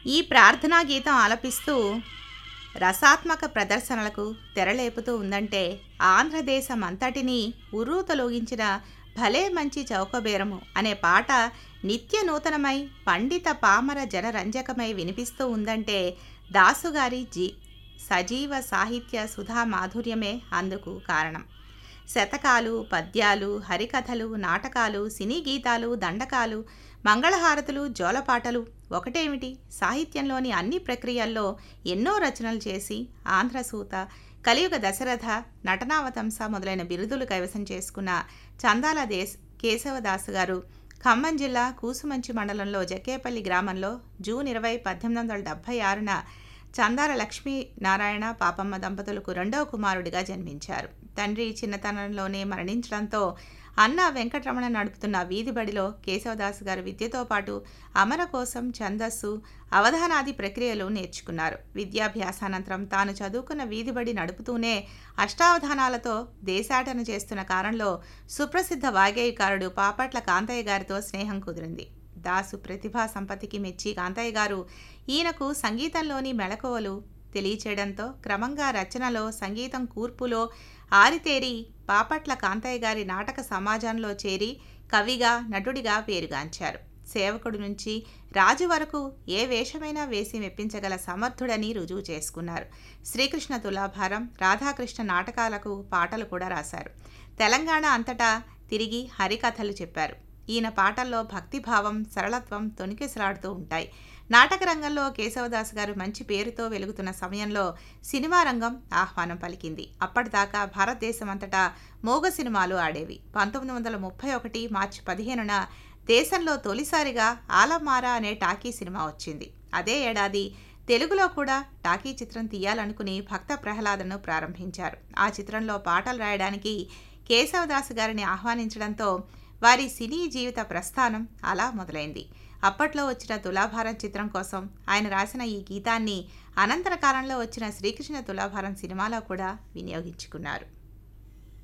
ఈ ప్రార్థనా గీతం ఆలపిస్తూ రసాత్మక ప్రదర్శనలకు తెరలేపుతూ ఉందంటే ఆంధ్రదేశం అంతటినీ ఉర్రూతలోగించిన భలే మంచి చౌకబేరము అనే పాట నిత్య నూతనమై పండిత పామర జనరంజకమై వినిపిస్తూ ఉందంటే దాసుగారి జీ సజీవ సాహిత్య సుధా మాధుర్యమే అందుకు కారణం శతకాలు పద్యాలు హరికథలు నాటకాలు సినీ గీతాలు దండకాలు మంగళహారతులు జోలపాటలు ఒకటేమిటి సాహిత్యంలోని అన్ని ప్రక్రియల్లో ఎన్నో రచనలు చేసి ఆంధ్రసూత కలియుగ దశరథ నటనావతంస మొదలైన బిరుదులు కైవసం చేసుకున్న చందాల దేశ్ కేశవదాసు గారు ఖమ్మం జిల్లా కూసుమంచి మండలంలో జక్కేపల్లి గ్రామంలో జూన్ ఇరవై పద్దెనిమిది వందల డెబ్భై ఆరున చందాల లక్ష్మీ నారాయణ పాపమ్మ దంపతులకు రెండవ కుమారుడిగా జన్మించారు తండ్రి చిన్నతనంలోనే మరణించడంతో అన్న వెంకటరమణ నడుపుతున్న వీధి బడిలో కేశవదాస్ గారు విద్యతో పాటు అమర కోసం ఛందస్సు అవధానాది ప్రక్రియలు నేర్చుకున్నారు విద్యాభ్యాసానంతరం తాను చదువుకున్న వీధిబడి నడుపుతూనే అష్టావధానాలతో దేశాటన చేస్తున్న కాలంలో సుప్రసిద్ధ వాగ్గేయకారుడు పాపట్ల కాంతయ్య గారితో స్నేహం కుదిరింది దాసు ప్రతిభా సంపత్తికి మెచ్చి కాంతయ్య గారు ఈయనకు సంగీతంలోని మెళకువలు తెలియచేయడంతో క్రమంగా రచనలో సంగీతం కూర్పులో ఆరితేరి పాపట్ల కాంతయ్య గారి నాటక సమాజంలో చేరి కవిగా నటుడిగా పేరుగాంచారు సేవకుడు నుంచి రాజు వరకు ఏ వేషమైనా వేసి మెప్పించగల సమర్థుడని రుజువు చేసుకున్నారు శ్రీకృష్ణ తులాభారం రాధాకృష్ణ నాటకాలకు పాటలు కూడా రాశారు తెలంగాణ అంతటా తిరిగి హరికథలు చెప్పారు ఈయన పాటల్లో భక్తిభావం సరళత్వం తొనికిసలాడుతూ ఉంటాయి నాటక రంగంలో కేశవదాస్ గారు మంచి పేరుతో వెలుగుతున్న సమయంలో సినిమా రంగం ఆహ్వానం పలికింది అప్పటిదాకా భారతదేశం అంతటా మోగ సినిమాలు ఆడేవి పంతొమ్మిది వందల ముప్పై ఒకటి మార్చి పదిహేనున దేశంలో తొలిసారిగా ఆలమారా అనే టాకీ సినిమా వచ్చింది అదే ఏడాది తెలుగులో కూడా టాకీ చిత్రం తీయాలనుకుని భక్త ప్రహ్లాదను ప్రారంభించారు ఆ చిత్రంలో పాటలు రాయడానికి కేశవదాస్ గారిని ఆహ్వానించడంతో వారి సినీ జీవిత ప్రస్థానం అలా మొదలైంది అప్పట్లో వచ్చిన తులాభారం చిత్రం కోసం ఆయన రాసిన ఈ గీతాన్ని అనంతర కాలంలో వచ్చిన శ్రీకృష్ణ తులాభారం సినిమాలో కూడా వినియోగించుకున్నారు